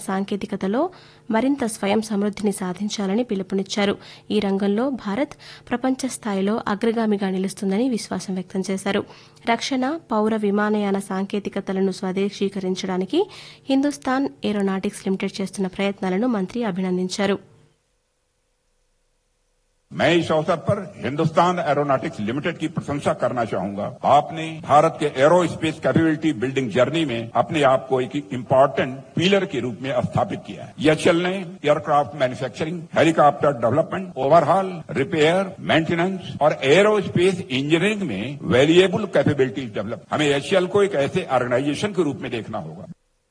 సాంకేతికతలో మరింత స్వయం సమృద్దిని సాధించాలని పిలుపునిచ్చారు ఈ రంగంలో భారత్ ప్రపంచ స్థాయిలో అగ్రగామిగా నిలుస్తుందని విశ్వాసం వ్యక్తం చేశారు రక్షణ పౌర విమానయాన సాంకేతికతలను స్వదేశీకరించడానికి హిందుస్థాన్ ఏరోనాటిక్స్ లిమిటెడ్ చేస్తున్న ప్రయత్నాలను మంత్రి అభినందించారు मैं इस अवसर पर हिंदुस्तान एरोनॉटिक्स लिमिटेड की प्रशंसा करना चाहूंगा आपने भारत के aerospace capability building journey में अपने आप को एक इम्पोर्टेंट पिलर के रूप में स्थापित किया है यह चलने aircraft manufacturing helicopter development overhaul repair maintenance और एरो स्पेस इंजीनियरिंग में वैल्यूएबल कैपेबिलिटीज डेवलप हमें एचएल को एक ऐसे ऑर्गेनाइजेशन के रूप में देखना होगा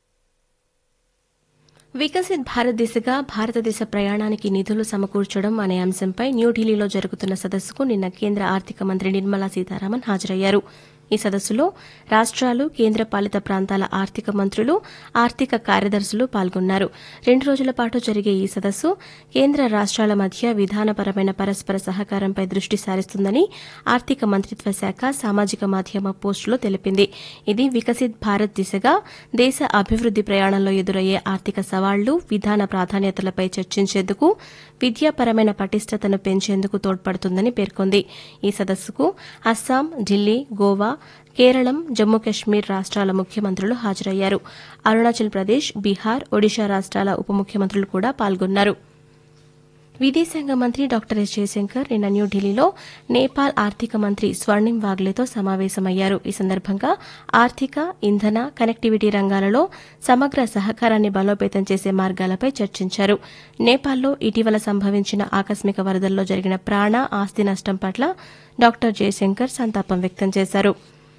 వికసిత్ భారత్ దిశగా భారతదేశ ప్రయాణానికి నిధులు సమకూర్చడం అనే అంశంపై న్యూఢిల్లీలో జరుగుతున్న సదస్సుకు నిన్న కేంద్ర ఆర్థిక మంత్రి నిర్మలా సీతారామన్ హాజరయ్యారు ఈ సదస్సులో రాష్ట్రాలు కేంద్ర పాలిత ప్రాంతాల ఆర్థిక మంత్రులు ఆర్థిక కార్యదర్శులు పాల్గొన్నారు రెండు రోజుల పాటు జరిగే ఈ సదస్సు కేంద్ర రాష్ట్రాల మధ్య విధానపరమైన పరస్పర సహకారంపై దృష్టి సారిస్తుందని ఆర్థిక మంత్రిత్వ శాఖ సామాజిక మాధ్యమ పోస్టులో తెలిపింది ఇది వికసిత్ భారత్ దిశగా దేశ అభివృద్ది ప్రయాణంలో ఎదురయ్యే ఆర్థిక సవాళ్లు విధాన ప్రాధాన్యతలపై చర్చించేందుకు విద్యాపరమైన పటిష్టతను పెంచేందుకు తోడ్పడుతుందని పేర్కొంది ఈ సదస్సుకు అస్సాం ఢిల్లీ గోవా కేరళం జమ్మూ కశ్మీర్ రాష్ట్రాల ముఖ్యమంత్రులు హాజరయ్యారు అరుణాచల్ ప్రదేశ్ బీహార్ ఒడిషా రాష్ట్రాల ఉప ముఖ్యమంత్రులు కూడా పాల్గొన్నారు విదేశాంగ మంత్రి డాక్టర్ ఎస్ జయశంకర్ నిన్న న్యూఢిల్లీలో నేపాల్ ఆర్థిక మంత్రి స్వర్ణిం వాగ్లేతో సమావేశమయ్యారు ఈ సందర్భంగా ఆర్థిక ఇంధన కనెక్టివిటీ రంగాలలో సమగ్ర సహకారాన్ని బలోపేతం చేసే మార్గాలపై చర్చించారు నేపాల్లో ఇటీవల సంభవించిన ఆకస్మిక వరదల్లో జరిగిన ప్రాణ ఆస్తి నష్టం పట్ల డాక్టర్ జయశంకర్ సంతాపం వ్యక్తం చేశారు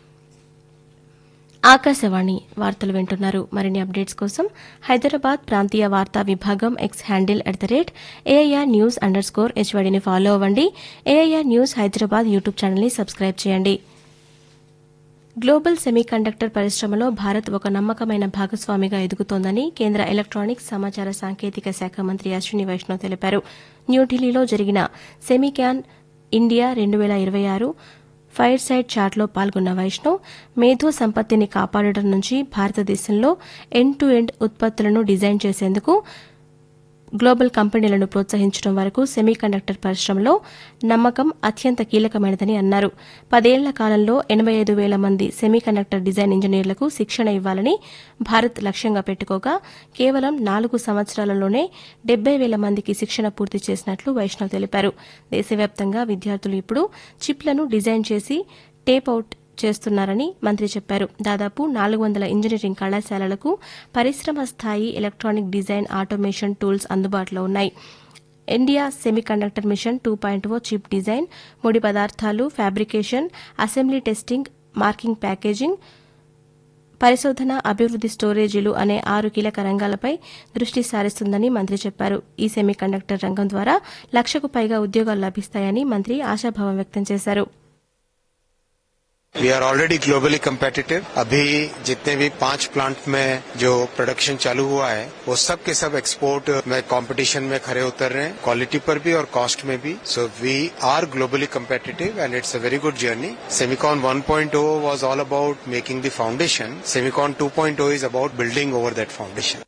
ఆకాశవాణి వార్తలు వింటున్నారు మరిన్ని అప్డేట్స్ కోసం హైదరాబాద్ ప్రాంతీయ వార్తా విభాగం X handle at the rate AIR news underscore హెచ్వడిని ఫాలో అవ్వండి ఏఐఆర్ న్యూస్ హైదరాబాద్ యూట్యూబ్ ఛానల్ని సబ్స్క్రైబ్ చేయండి గ్లోబల్ సెమీకండక్టర్ పరిశ్రమలో భారత్ ఒక నమ్మకమైన భాగస్వామిగా ఎదుగుతోందని కేంద్ర ఎలక్ట్రానిక్స్ సమాచార సాంకేతిక శాఖ మంత్రి అశ్విని వైష్ణవ్ తెలిపారు న్యూఢిల్లీలో జరిగిన సెమీక్యాన్ ఇండియా రెండు వేల ఇరవై ఆరు ఫైర్ సైడ్ చాట్లో పాల్గొన్న వైష్ణవ్ మేధో సంపత్తిని కాపాడడం నుంచి భారతదేశంలో ఎండ్ టు ఎండ్ ఉత్పత్తులను డిజైన్ చేసేందుకు గ్లోబల్ కంపెనీలను ప్రోత్సహించడం వరకు సెమీకండక్టర్ పరిశ్రమలో నమ్మకం అత్యంత కీలకమైనదని అన్నారు పదేళ్ల కాలంలో ఎనబై ఐదు వేల మంది సెమీకండక్టర్ డిజైన్ ఇంజనీర్లకు శిక్షణ ఇవ్వాలని భారత్ లక్ష్యంగా పెట్టుకోగా కేవలం నాలుగు సంవత్సరాలలోనే డెబ్బై వేల మందికి శిక్షణ పూర్తి చేసినట్లు వైష్ణవ్ తెలిపారు దేశవ్యాప్తంగా విద్యార్థులు ఇప్పుడు చిప్లను డిజైన్ చేసి టేప్ అవుట్ చేస్తున్నారని మంత్రి చెప్పారు దాదాపు నాలుగు వందల ఇంజనీరింగ్ కళాశాలలకు పరిశ్రమ స్థాయి ఎలక్ట్రానిక్ డిజైన్ ఆటోమేషన్ టూల్స్ అందుబాటులో ఉన్నాయి India semiconductor mission two point O chip design ముడి పదార్థాలు fabrication assembly testing marking packaging పరిశోధన అభివృద్ది స్టోరేజీలు అనే ఆరు కీలక రంగాలపై దృష్టి సారిస్తుందని మంత్రి చెప్పారు ఈ సెమీకండక్టర్ రంగం ద్వారా లక్షకు పైగా ఉద్యోగాలు లభిస్తాయని మంత్రి ఆశాభావం వ్యక్తం చేశారు we are already globally competitive अभी जितने भी पांच प्लांट में जो प्रोडक्शन चालू हुआ है वो सब के सब एक्सपोर्ट में कंपटीशन में खड़े उतर रहे हैं क्वालिटी पर भी और कॉस्ट में भी so we are globally competitive and it's a very good journey Semicon 1.0 was all about making the foundation semicon 2.0 is about building over that foundation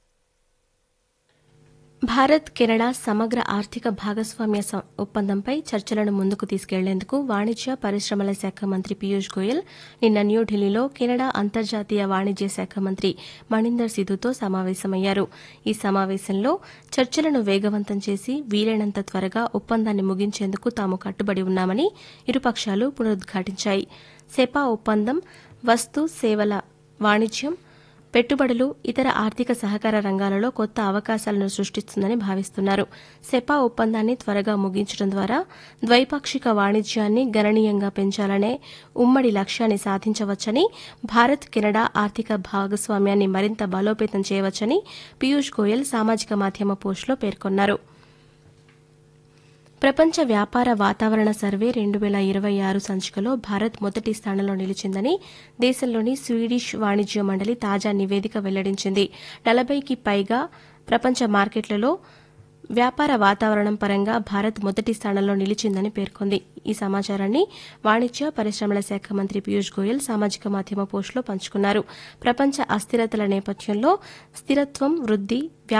Bharat Canada సమగ్ర ఆర్థిక భాగస్వామ్య సం- ఒప్పందంపై చర్చలను ముందుకు తీసుకెళ్లేందుకు వాణిజ్య పరిశ్రమల శాఖ మంత్రి పీయూష్ గోయల్ నిన్న న్యూఢిల్లీలో కెనడా అంతర్జాతీయ వాణిజ్య శాఖ మంత్రి మణిందర్ సిధుతో సమావేశమయ్యారు ఈ సమావేశంలో చర్చలను వేగవంతం చేసి వీలైనంత త్వరగా ఒప్పందాన్ని ముగించేందుకు తాము కట్టుబడి ఉన్నామని ఇరుపక్షాలు పునరుద్ఘాటించాయి సెపా ఒప్పందం వస్తు సేవల వాణిజ్యం పెట్టుబడులు ఇతర ఆర్థిక సహకార రంగాలలో కొత్త అవకాశాలను సృష్టిస్తుందని భావిస్తున్నారు సెపా ఒప్పందాన్ని త్వరగా ముగించడం ద్వారా ద్వైపాక్షిక వాణిజ్యాన్ని గణనీయంగా పెంచాలనే ఉమ్మడి లక్ష్యాన్ని సాధించవచ్చని భారత్ కెనడా ఆర్థిక భాగస్వామ్యాన్ని మరింత బలోపేతం చేయవచ్చని పీయూష్ గోయల్ సామాజిక మాధ్యమ పోస్టులో పేర్కొన్నారు ప్రపంచ వ్యాపార వాతావరణ సర్వే రెండు వేల ఇరవై ఆరు సంచికలో భారత్ మొదటి స్థానంలో నిలిచిందని దేశంలోని స్వీడిష్ వాణిజ్య మండలి తాజా నివేదిక వెల్లడించింది నలభైకి పైగా ప్రపంచ మార్కెట్లలో వ్యాపార వాతావరణం పరంగా భారత్ మొదటి స్థానంలో నిలిచిందని పేర్కొంది ఈ సమాచారాన్ని వాణిజ్య పరిశ్రమల శాఖ మంత్రి పీయూష్ గోయల్ సామాజిక మాధ్యమ పోస్టులో పంచుకున్నారు ప్రపంచ అస్థిరతల నేపథ్యంలో స్థిరత్వం వృద్ది